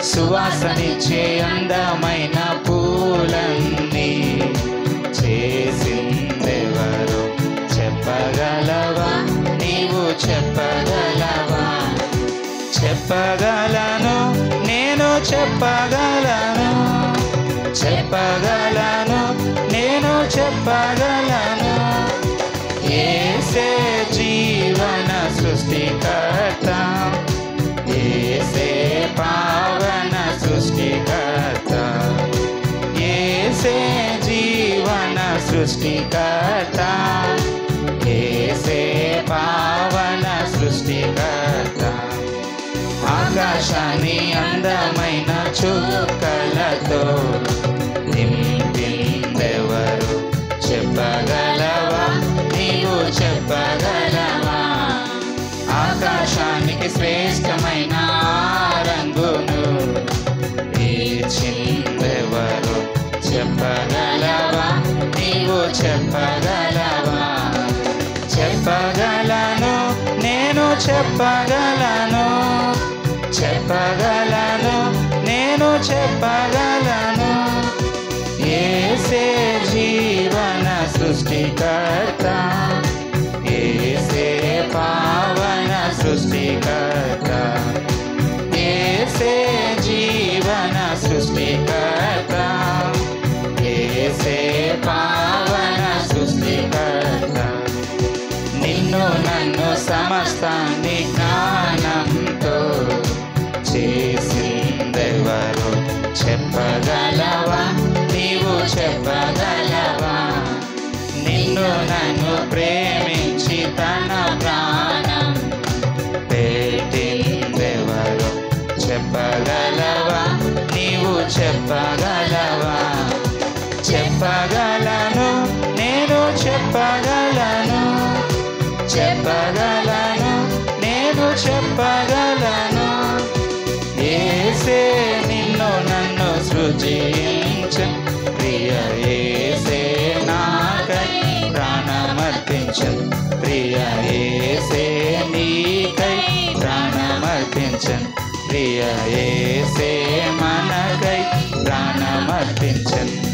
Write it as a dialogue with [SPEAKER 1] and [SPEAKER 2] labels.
[SPEAKER 1] సువాసనిచ్చే అందమైన పూలన్నీ చేసిందెవరు చెప్పగలవా నీవు చెప్పగలవా చెప్పగలను నేను చెప్పగలను చెప్పగలను నేను చెప్పగలను ఏసే జీవన సృష్టికర్త ఏసే పావన సృష్టికర్త ఏసే జీవన సృష్టికర్త ఏసే పావన సృష్టికర్త ఆకాశాన్ని అందమైన చుక్కలతో నింపిందెవరు చెప్పగలవా నీవు చెప్పగలవా ఆకాశానికి శ్రేష్టమైన ఆ రంగును ఇచ్చిందెవరు చెప్పగలవా నీవు చెప్పగలవా చెప్పగలను నేను చెప్పగలను చెప్పగలను నేను చెప్పగలను ఏసే జీవన సృష్టికర్త ఏసే పావన సృష్టికర్త ఏసే జీవన సృష్టికర్త ఏసే పావన సృష్టికర్త నిన్ను నన్ను సమస్తాన్ని జ్ఞానంతో చేసిందెవరు చెప్పగలవా నీవు చెప్పగలవా నిన్ను నన్ను ప్రేమించి తన ప్రాణం పెట్టిందెవరు చెప్పగలవా నీవు చెప్పగలవా చెప్పగలను నేను చెప్పగలను చెప్పగలను నేను చెప్పగలను ఏసే నిన్ను నన్ను సృజించ ప్రియ ఏసే నాకై ప్రాణమర్పించ ప్రియ ఏసే నీకై ప్రాణమర్పించ ప్రియ ఏసే మనకై ప్రాణమర్పించ